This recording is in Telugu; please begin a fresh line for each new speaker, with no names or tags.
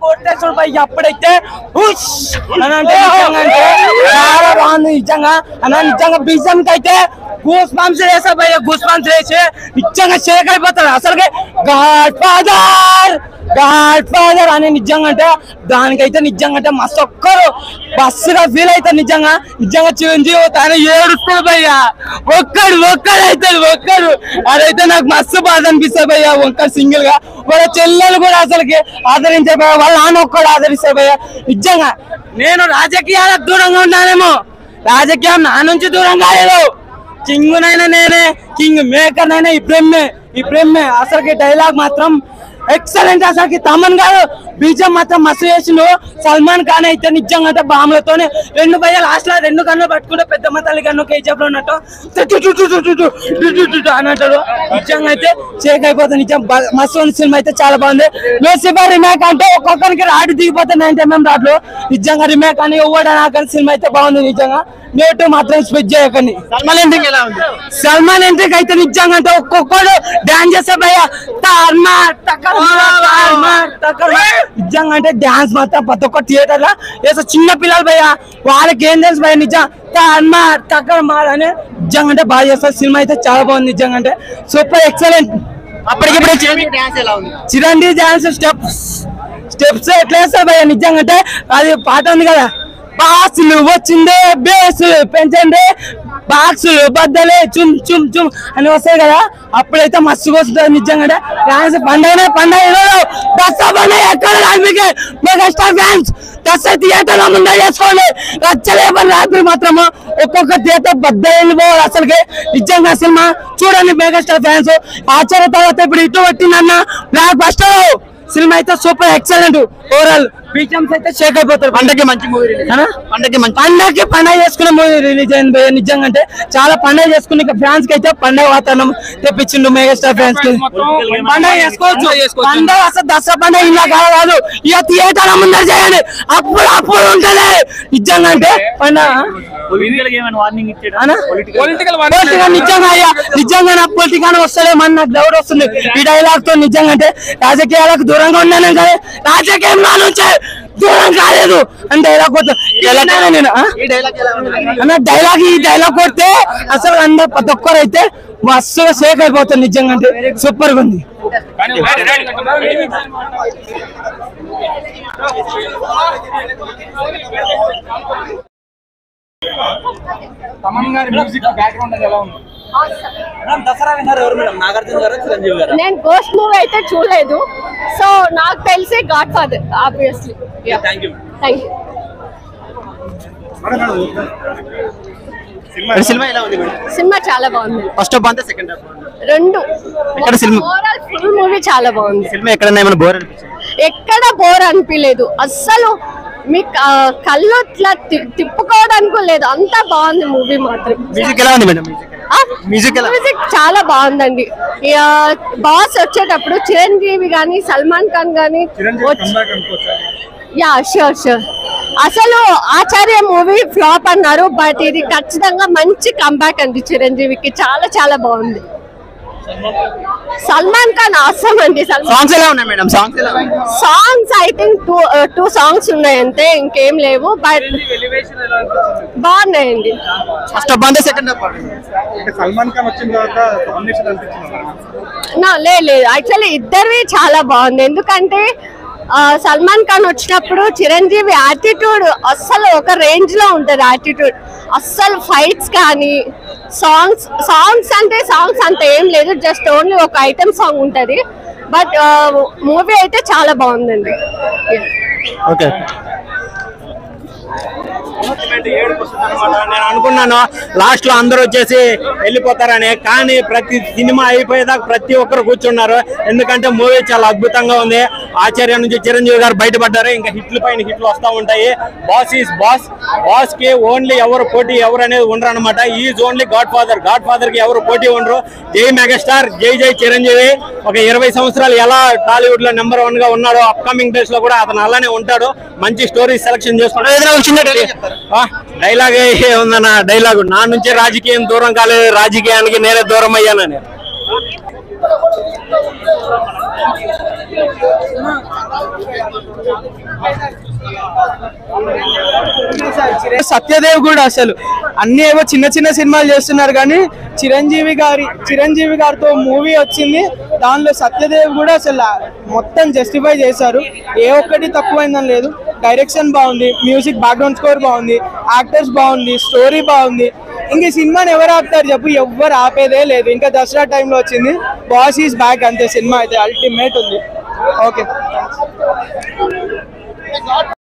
కొట్టేసాడు భయ్ అప్పుడైతే ఉష్ అని అంటే నిజంగా అంటే చాలా బాగుంది నిజంగా అన్న నిజంగా బీజం అయితే గూస్ బంప్స్ వేసా భయ్య గూస్ బంప్స్ వేసి నిజంగా షేక్ అయిపోతాడు అసలుకి గాడ్ ఫాదర్ గాడ్ ఫాదర్ అని నిజంగా అంటే దానికైతే నిజంగా అంటే మస్తు ఒక్కరు బస్సుగా ఫీల్ అవుతారు నిజంగా నిజంగా చిరంజీవి తాను ఏడుస్తాడు భయ్య ఒక్కడు ఒక్కడు అవుతాడు ఒక్కడు అదైతే నాకు మస్తు బాధ అనిపిస్తుంది భయ్య ఒక్కడు సింగిల్ గా వాళ్ళ చెల్లెలు కూడా అసలుకి ఆదరించారు భయ్య వాళ్ళ నాన్న ఒక్కడు ఆదరిస్తారు భయ్య నిజంగా నేను రాజకీయాలకు దూరంగా ఉన్నానేమో రాజకీయం నా నుంచి దూరం కాలేదు కింగ్ నైనా నేనే కింగ్ మేకర్ నైనా ఇప్పుడేమ్మే ఇప్పుడేమ్మే అసలుకి డైలాగ్ మాత్రం ఎక్సలెంట్ అసలుకి తమన్ గారు బీజం మాత్రం మస్తు చేసిండు సల్మాన్ ఖాన్ అయితే నిజంగా అంటే బాంబులతోనే రెండు భయ లాస్ట్ లో రెండు కన్నులు పట్టుకుంటే పెద్ద మతాలి కన్ను కేజీఎఫ్ లో ఉన్నట్టు టు టు టు టు టు టు టు టు టు టు అని అంటాడు నిజంగా అయితే షేక్ అయిపోతుంది నిజం బ- మస్తు ఉంది సినిమా అయితే చాలా బాగుంది లూసిఫర్ రిమేక్ అంటే ఒక్కొక్కరికి రాడు దిగిపోతే నైన్టీ ఎంఎం రాడ్లు నిజంగా రిమేక్ అని ఇవ్వడా కానీ సినిమా అయితే బాగుంది నిజంగా నేటు మాత్రం స్పెచ్ చేయకండి
సల్మాన్ ఎంట్రీ ఎలా ఉంది
సల్మాన్ ఎంట్రీకి అయితే నిజంగా అంటే ఒక్కొక్కడు డాన్స్ చేస్తే భయ తార్మార్ టక్కర్ మార్, తార్మార్ టక్కర్ మార్. నిజంగా అంటే డాన్స్ మాత్రం ప్రతి ఒక్క థియేటర్ లో వేసే చిన్న పిల్లలు భయ వాళ్ళకి ఏం తెలుసు భయ నిజం తార్మార్ టక్కర్ మార్ అని నిజంగా అంటే బాగా చేస్తారు సినిమా అయితే చాలా బాగుంది నిజంగా అంటే సూపర్ ఎక్సలెంట్
అప్పటికిప్పుడు చిరంజీవి డాన్స్ ఎలా ఉంది
చిరంజీవి డాన్స్ స్టెప్స్ స్టెప్స్ ఎట్లా వేస్తారు భయ నిజంగా అంటే అది పాట ఉంది కదా బాసులు వచ్చిందే బేసులు పెంచండి బాక్సులు బద్దలే చుమ్ చుమ్ చుమ్ అని వస్తాయి కదా అప్పుడైతే మస్తుగా వస్తుంది నిజంగా అంటే డాన్స్ పండగనే పండగ ఈరోజు దసరా పండగ ఎక్కడ రాజకీయ మెగాస్టార్ ఫ్యాన్స్ దసరా థియేటర్ లో ముందే చేసుకోండి రచ్చలేపని రాత్రి మాత్రము ఒక్కొక్క థియేటర్ బద్ద వెళ్ళిపోవాలి అసలుకి నిజంగా సినిమా చూడండి మెగాస్టార్ ఫ్యాన్స్ ఆచార్య తర్వాత ఇప్పుడు ఇటు పట్టిందన్న బ్లాక్ బస్టర్ సినిమా అయితే సూపర్ ఎక్సలెంట్ ఓవరాల్ బీచమ్స్ అయితే షేక్ అయిపోతారు
పండగకి మంచి మూవీ
అనా?
పండగకి మంచి
పండగకి పండగ చేసుకునే మూవీ రిలీజ్ అయింది భయ్య నిజంగా అంటే చాలా పండగ చేసుకుని ఫ్యాన్స్ కి అయితే పండగ వాతావరణం తెప్పించిండు మెగాస్టార్ ఫ్యాన్స్ కి పండగ చేసుకోవచ్చు పండగ అసలు దసరా పండగ ఇలా కాదు ఇక థియేటర్ ముందర చేయండి అప్పుడు అప్పుడు ఉంటది నిజంగా అంటే పండగ అనా? పొలిటికల్ నిజంగా అయ్యా నిజంగా నాకు పొలిటికల్ వస్తలేమని నాకు డౌట్ వస్తుంది ఈ డైలాగ్ తో నిజంగా అంటే రాజకీయాలకు దూరంగా ఉన్నాను కదా రాజకీయంలో నుంచి దూరం కాలేదు అని డైలాగ్ కొట్టు ఎలాగైనా నేను ఆ?
ఈ డైలాగ్ ఎలా ఉంది
అన్న డైలాగ్ ఈ డైలాగ్ కొడితే అసలు అందరు ప్రతి ఒక్కరు అయితే మస్తుగా సేక్ అయిపోతుంది నిజంగా అంటే సూపర్ గా ఉంది
నేను గోస్ట్ మూవీ అయితే చూడలేదు సో నాకు తెలిసి Godfather obviously thank you
cinema ఎలా ఉంది మేడం
సినిమా చాలా బాగుంది
ఫస్ట్ హాఫ్ బాగుంది సెకండ్ హాఫ్
రెండు
ఎక్కడ సినిమా?
ఓవరాల్ ఫుల్ మూవీ చాలా బాగుంది
సినిమా ఎక్కడన్నా ఏమైనా బోర్ అనిపించింది
ఎక్కడ బోర్ అనిపించలేదు అస్సలు మీ క- కళ్ళు ఇట్లా తి- తిప్పుకోవడానికి లేదు అంతా బాగుంది మూవీ మాత్రం
మ్యూజిక్ ఎలా ఉంది మేడం మ్యూజిక్
ఆ?
మ్యూజిక్ ఎలా
మ్యూజిక్ చాలా బాగుందండి ఇక బాస్ వచ్చేటప్పుడు చిరంజీవి గాని సల్మాన్ ఖాన్ గాని యా షూర్ షూర్ అసలు ఆచార్య మూవీ ఫ్లాప్ అన్నారు బట్ ఇది ఖచ్చితంగా మంచి కంబ్యాక్ అండి చిరంజీవికి చాలా చాలా బాగుంది సల్మాన్ ఖాన్ అవసరం అండి సల్మాన్
సాంగ్స్ ఎలా ఉన్నాయి మేడం సాంగ్స్ ఎలా ఉన్నాయి
songs I think two two songs ఉన్నాయి అంతే ఇంకేం లేవు బట్ బాగున్నాయండి
ఫస్ట్ హాఫ్ బాగుంది సెకండ్ హాఫ్ బాగుంది
సల్మాన్ ఖాన్ వచ్చిన తర్వాత కాంబినేషన్ అనిపించింది
నా లే లేదు యాక్చువల్లీ ఇద్దరివి చాలా బాగుంది ఎందుకంటే ఆ, సల్మాన్ ఖాన్ వచ్చినప్పుడు చిరంజీవి యాటిట్యూడ్ అస్సలు ఒక రేంజ్ లో ఉంటది యాటిట్యూడ్ అస్సలు ఫైట్స్ కానీ సాంగ్స్ సాంగ్స్ అంటే సాంగ్స్ అంత ఏం లేదు జస్ట్ ఓన్లీ ఒక ఐటమ్ సాంగ్ ఉంటది బట్ మూవీ అయితే చాలా బాగుందండి
ఓకే నేను అనుకున్నాను లాస్ట్ లో అందరూ వచ్చేసి వెళ్ళిపోతారని కానీ ప్రతి సినిమా అయిపోయేదాకా ప్రతి ఒక్కరు కూర్చున్నారు ఎందుకంటే మూవీ చాలా అద్భుతంగా ఉంది ఆచార్య నుంచి చిరంజీవి గారు బయటపడ్డారు ఇంకా హిట్లు పైన హిట్లు వస్తూ ఉంటాయి బాస్ ఈస్ బాస్ బాస్ కి ఓన్లీ ఎవరు పోటీ ఎవరు అనేది ఉండరు అనమాట is only godfather godfather కి ఎవరు పోటీ ఉండరు జై మెగాస్టార్ జై జై చిరంజీవి ఒక ఇరవై సంవత్సరాలు ఎలా టాలీవుడ్ లో నెంబర్ వన్ గా ఉన్నాడో అప్కమింగ్ డేస్ లో కూడా అతను అలానే ఉంటాడు మంచి స్టోరీ సెలెక్షన్ చేసుకుంటాడు ఏదైనా ఒక చిన్న డైలాగ్ ఉందన్న డైలాగ్ నా నుంచే రాజకీయం దూరం కాలేదు రాజకీయానికి నేనే దూరం అయ్యానని
సత్యదేవ్ కూడా అసలు అన్ని ఏవో చిన్న చిన్న సినిమాలు చేస్తున్నారు కానీ చిరంజీవి గారి చిరంజీవి గారితో మూవీ వచ్చింది దానిలో సత్యదేవ్ కూడా అసలు మొత్తం జస్టిఫై చేశారు ఏ ఒక్కటి తక్కువైందని లేదు డైరెక్షన్ బాగుంది మ్యూజిక్ బ్యాక్గ్రౌండ్ స్కోర్ బాగుంది యాక్టర్స్ బాగుంది స్టోరీ బాగుంది ఇంక ఈ సినిమాని ఎవరు ఆపుతారు చెప్పు ఎవ్వరు ఆపేదే లేదు ఇంకా దసరా టైంలో వచ్చింది బాస్ ఈస్ బ్యాక్ అంతే సినిమా అయితే అల్టిమేట్ ఉంది ఓకే